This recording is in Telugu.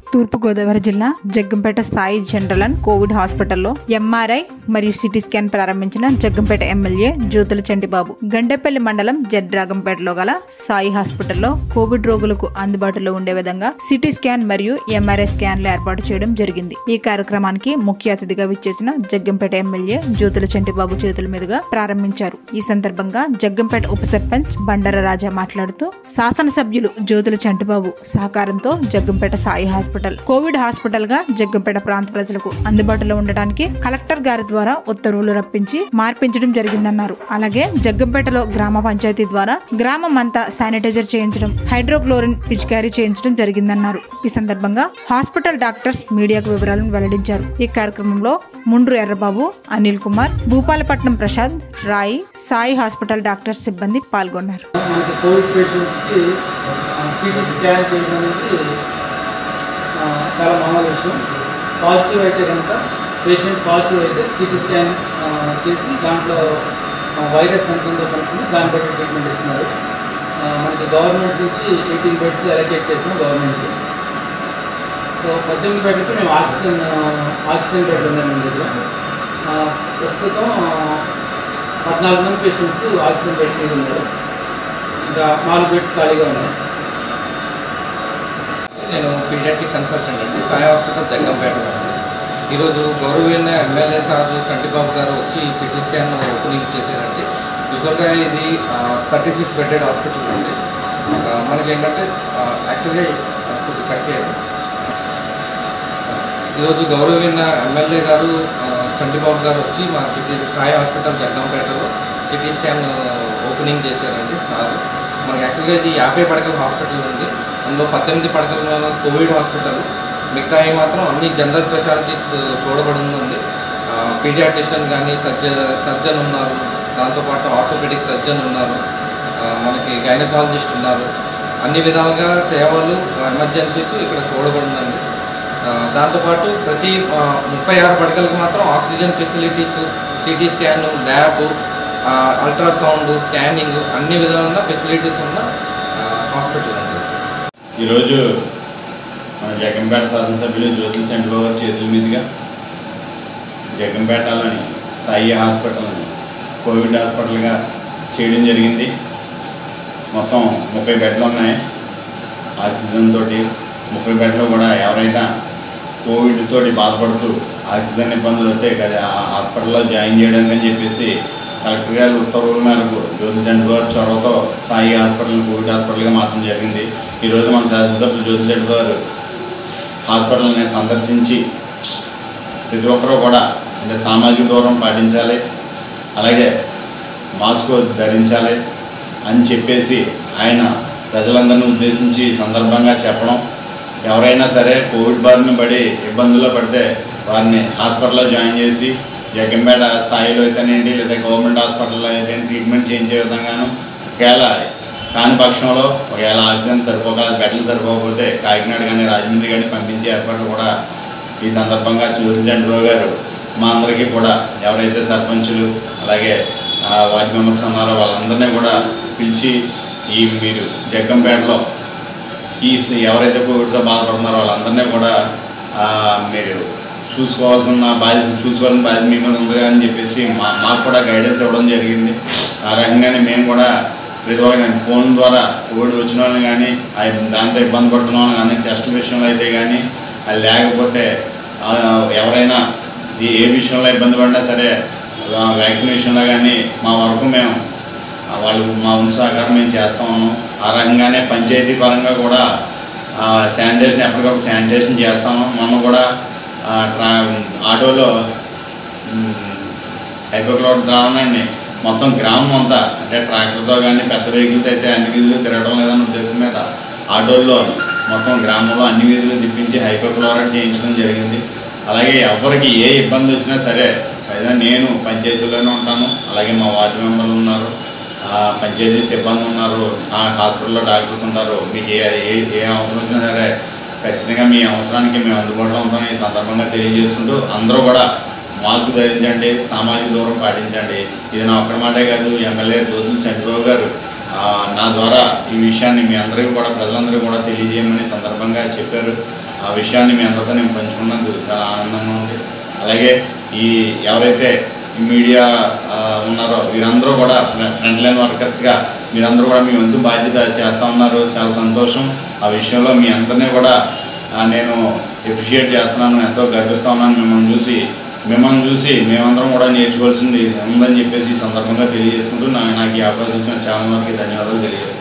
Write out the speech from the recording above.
తూర్పుగోదావరి జిల్లా Jaggampeta Sai general and Covid హాస్పిటల్లో ఎంఆర్ఐ మరియు సిటీ స్కాన్ ప్రారంభించిన జగ్గంపేట ఎమ్మెల్యే జ్యోతుల చంటిబాబు గండేపల్లి మండలం జడ్రాగంపేటలో గల సాయి హాస్పిటల్లో కోవిడ్ రోగులకు అందుబాటులో ఉండే విధంగా సిటీ స్కాన్ మరియు ఎంఆర్ఐ స్కాన్లు ఏర్పాటు చేయడం జరిగింది ఈ కార్యక్రమానికి ముఖ్య అతిథిగా విచ్చేసిన జగ్గంపేట ఎమ్మెల్యే జ్యోతుల చంటిబాబు చేతుల మీదుగా ప్రారంభించారు ఈ సందర్భంగా జగ్గంపేట ఉప సర్పంచ్ బండర రాజా మాట్లాడుతూ శాసనసభ్యులు జ్యోతుల చంటిబాబు సహకారంతో Jaggampeta Sai hospital Covid hospital గా జగ్గంపేట ప్రాంత ప్రజలకు అందుబాటులో ఉండడానికి కలెక్టర్ గారి ద్వారా ఉత్తర్వులు రప్పించి మార్పించడం జరిగిందన్నారు అలాగే జగ్గంపేటలో గ్రామ పంచాయతీ ద్వారా గ్రామం అంతా శానిటైజర్ చేయించడం హైడ్రోక్లోరిన్ పిచికారీ చేయించడం జరిగిందన్నారు ఈ సందర్భంగా హాస్పిటల్ డాక్టర్స్ మీడియాకు వివరాలను వెల్లడించారు ఈ కార్యక్రమంలో ముండ్రు ఎర్రబాబు అనిల్ కుమార్ భూపాలపట్నం ప్రసాద్ రాయి సాయి హాస్పిటల్ డాక్టర్స్ సిబ్బంది పాల్గొన్నారు మనకి కోవిడ్ పేషెంట్స్కి సిటీ స్కాన్ చేయడం అనేది ఆ, చాలా మామూలు విషయం పాజిటివ్ అయితే కనుక పేషెంట్ పాజిటివ్ అయితే సిటీ స్కాన్ ఆ, చేసి దాంట్లో ఆ, వైరస్ ఎంత ఉందో కనుక్కుని దాన్ని బట్టి ట్రీట్మెంట్ ఇస్తున్నారు ఆ, మనకి గవర్నమెంట్ నుంచి ఎయిటీన్ బెడ్స్ అలొకేట్ చేసాం గవర్నమెంట్కి సో పద్దెనిమిది బెడ్లకి మేము ఆక్సిజన్ ఆ, ఆక్సిజన్ బెడ్ ఉన్నాయి మన దగ్గర ఆ, ప్రస్తుతం ఆ, పద్నాలుగు మంది పేషెంట్స్ ఆక్సిజన్ బెడ్స్ మీద ఉన్నారు ఇంకా నాలుగు బెడ్స్ ఖాళీగా ఉన్నాయి నేను పీడియాట్రిక్ కన్సల్టెంట్ అండి సాయి హాస్పిటల్ జగ్గంపేట ఈరోజు గౌరవీయ ఎమ్మెల్యే సార్ చంటిబాబు గారు వచ్చి సిటీ స్కాన్ ఓపెనింగ్ చేశారండి యూజువల్గా ఇది థర్టీ సిక్స్ బెడెడ్ హాస్పిటల్ అండి ఆ, మనకి ఏంటంటే యాక్చువల్గా కొద్దిగా కట్ చేయాలి ఈరోజు గౌరవీయ ఎమ్మెల్యే గారు ఆ, చంటిబాబు గారు వచ్చి మా సిటీ సాయి హాస్పిటల్ జగ్గంపేటలో సిటీ స్కాన్ ఓపెనింగ్ చేశారండి సార్ మనకి యాక్చువల్గా ఇది యాభై పడకల హాస్పిటల్ ఉంది అందులో పద్దెనిమిది పడకల కోవిడ్ హాస్పిటల్ మిగతాయి మాత్రం అన్ని జనరల్ స్పెషాలిటీస్ చూడబడింది ఉంది పీడియాట్రిషియన్ కానీ సర్జన్ సర్జన్ ఉన్నారు దాంతోపాటు ఆర్థోపెడిక్ సర్జన్ ఉన్నారు ఆ, మనకి గైనకాలజిస్ట్ ఉన్నారు అన్ని విధాలుగా సేవలు ఎమర్జెన్సీస్ ఇక్కడ చూడబడిందండి ఆ, దాంతోపాటు ప్రతి ఆ, ముప్పై ఆరు పడకలకు మాత్రం oxygen facilities CT scan lab ultrasound scanning అన్ని విధాలుగా ఫెసిలిటీస్ ఉన్న ఆ, హాస్పిటల్ అండి ఈరోజు మన జగంపేట శాసనసభ్యులు జ్యోతి చంద్రబాబు గారి చేతుల మీదుగా జగంపేటలోని సాయి హాస్పిటల్ని కోవిడ్ హాస్పిటల్గా చేయడం జరిగింది మొత్తం ముప్పై బెడ్లు ఉన్నాయి ఆక్సిజన్ తోటి ముప్పై బెడ్లు కూడా ఎవరైనా కోవిడ్ తోటి బాధపడుతూ ఆక్సిజన్ ఇబ్బందులు వస్తే ఇక్కడ ఆ హాస్పిటల్లో జాయిన్ చేయడానికి అని చెప్పేసి కలెక్టర్ గారి ఉత్తర్వుల మేరకు జ్యోతి చంద్ర గారు చొరవతో సాయి హాస్పిటల్ కోవిడ్ హాస్పిటల్గా మార్చడం జరిగింది ఈరోజు మన శాసనసభ్యులు జ్యోతి చంద్ర గారు హాస్పిటల్ని సందర్శించి ప్రతి ఒక్కరూ కూడా అంటే సామాజిక దూరం పాటించాలి అలాగే మాస్క్ ధరించాలి అని చెప్పేసి ఆయన ప్రజలందరినీ ఉద్దేశించి ఈ సందర్భంగా చెప్పడం ఎవరైనా సరే కోవిడ్ బారిన పడి ఇబ్బందుల్లో పడితే వారిని హాస్పిటల్లో జాయిన్ చేసి జగంపేట స్థాయిలో అయితేనేంటి లేదా గవర్నమెంట్ హాస్పిటల్లో అయితే ట్రీట్మెంట్ చేయించే విధంగాను ఒకవేళ కాని పక్షంలో ఒకవేళ ఆక్సిజన్ సరిపోక బెడ్లు సరిపోకపోతే కాకినాడ కానీ రాజమండ్రి కానీ పంపించే ఏర్పాట్లు కూడా ఈ సందర్భంగా జ్యోతి చంద్రబాబు గారు మా అందరికీ కూడా ఎవరైతే సర్పంచులు అలాగే ఆ, వార్డు మెంబర్స్ ఉన్నారో వాళ్ళందరినీ కూడా పిలిచి ఈ మీరు జగ్గంపేటలో ఈ స- ఎవరైతే కోవిడ్తో బాధపడుతున్నారో వాళ్ళందరినీ కూడా ఆ, మీరు చూసుకోవాల్సిన బాధ్యత చూసుకోవాల్సిన బాధ్యత మీ మీద ఉంది అని చెప్పేసి మా మాకు కూడా గైడెన్స్ ఇవ్వడం జరిగింది ఆ రకంగానే మేము కూడా ప్రతి ఒక్క ఫోన్ ద్వారా కోవిడ్ వచ్చిన వాళ్ళని కానీ ఆ దాంతో ఇబ్బంది పడుతున్న వాళ్ళని కానీ టెస్ట్ విషయంలో అయితే కానీ అది లేకపోతే ఆ, ఎవరైనా ఈ ఏ విషయంలో ఇబ్బంది పడినా సరే ఆ, వ్యాక్సిన్ విషయంలో కానీ మా వరకు మేము ఆ, వాళ్ళు మా వంతు సహకారం మేము చేస్తా ఉన్నాం ఆ రకంగానే పంచాయతీ పరంగా కూడా ఆ, శానిటైజేషన్ ఎప్పటికప్పుడు శానిటైజేషన్ చేస్తాము మొన్న కూడా ఆ, ట్రా ఆటోలో హైపోక్లోడ్ ద్రావణాన్ని మొత్తం గ్రామం అంతా అంటే ట్రాక్టర్తో కానీ పెద్ద వెహికల్స్ అయితే అన్ని వీధులు తిరగడం లేదన్న ఉద్దేశం మీద ఆటోల్లో మొత్తం గ్రామంలో అన్ని వీధులు తిప్పించి హైపోక్లోరైడ్ చేయించడం జరిగింది అలాగే ఎవరికి ఏ ఇబ్బంది వచ్చినా సరే అయినా నేను పంచాయతీలోనే ఉంటాను అలాగే మా వార్డు మెంబర్లు ఉన్నారు ఆ, పంచాయతీ సిబ్బంది ఉన్నారు ఆ హాస్పిటల్లో డాక్టర్స్ ఉంటారు మీకు ఏ ఏ ఏ అవసరం వచ్చినా సరే ఖచ్చితంగా మీ అవసరానికి మేము అందుబాటులో ఉంటామని ఈ సందర్భంగా తెలియజేసుకుంటూ అందరూ కూడా మాస్క్ ధరించండి సామాజిక దూరం పాటించండి ఇది నా ఒక్కడి మాటే కాదు ఎమ్మెల్యే దోతులు చంద్రబాబు గారు ఆ, నా ద్వారా ఈ విషయాన్ని మీ అందరికీ కూడా ప్రజలందరికీ కూడా తెలియజేయమని సందర్భంగా చెప్పారు ఆ విషయాన్ని మీ అందరితో నేను పంచుకున్నందుకు చాలా ఆనందంగా ఉంది అలాగే ఈ ఎవరైతే ఈ మీడియా ఆ, ఉన్నారో వీరందరూ కూడా ఫ్రంట్ లైన్ వర్కర్స్గా మీరందరూ కూడా మీ వంతు బాధ్యత చేస్తూ ఉన్నారు చాలా సంతోషం ఆ విషయంలో మీ అందరినీ కూడా ఆ, నేను అప్రిషియేట్ చేస్తున్నాను ఎంతో గర్విస్తూ ఉన్నాను మిమ్మల్ని చూసి మిమ్మల్ని చూసి మేమందరం కూడా నేర్చుకోవాల్సింది ఉందని చెప్పేసి ఈ సందర్భంగా తెలియజేసుకుంటూ నా నాకు ఈ అవకాశం ఇచ్చిన చాలా వరకు ధన్యవాదాలు తెలియజేస్తున్నాను